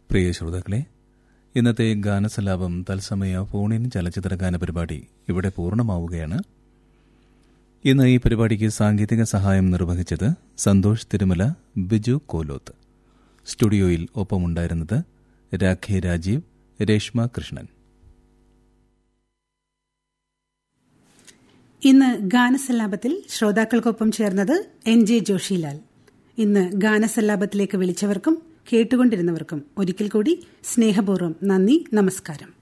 പ്രിയ ശ്രോതാക്കളെ ഇന്നത്തെ ഗാനസലാപം തത്സമയ ഫോണിൻ ചലച്ചിത്ര ഗാന പരിപാടി ഇവിടെ പൂർണ്ണമാവുകയാണ് ഇന്ന് ഈ പരിപാടിക്ക് സാങ്കേതിക സഹായം നിർവഹിച്ചത് സന്തോഷ് തിരുമല ബിജു കോലോത്ത് സ്റ്റുഡിയോയിൽ ഒപ്പമുണ്ടായിരുന്നത് രാഖെ രാജീവ് രേഷ്മ കൃഷ്ണൻ ഇന്ന് ഗാനസല്ലാപത്തിൽ ശ്രോതാക്കൾക്കൊപ്പം ചേർന്നത് എൻ ജെ ജോഷിലാൽ ഇന്ന് ഗാനസല്ലാപത്തിലേക്ക് വിളിച്ചവർക്കും കേട്ടുകൊണ്ടിരുന്നവർക്കും ഒരിക്കൽ കൂടി സ്നേഹപൂർവ്വം നന്ദി നമസ്കാരം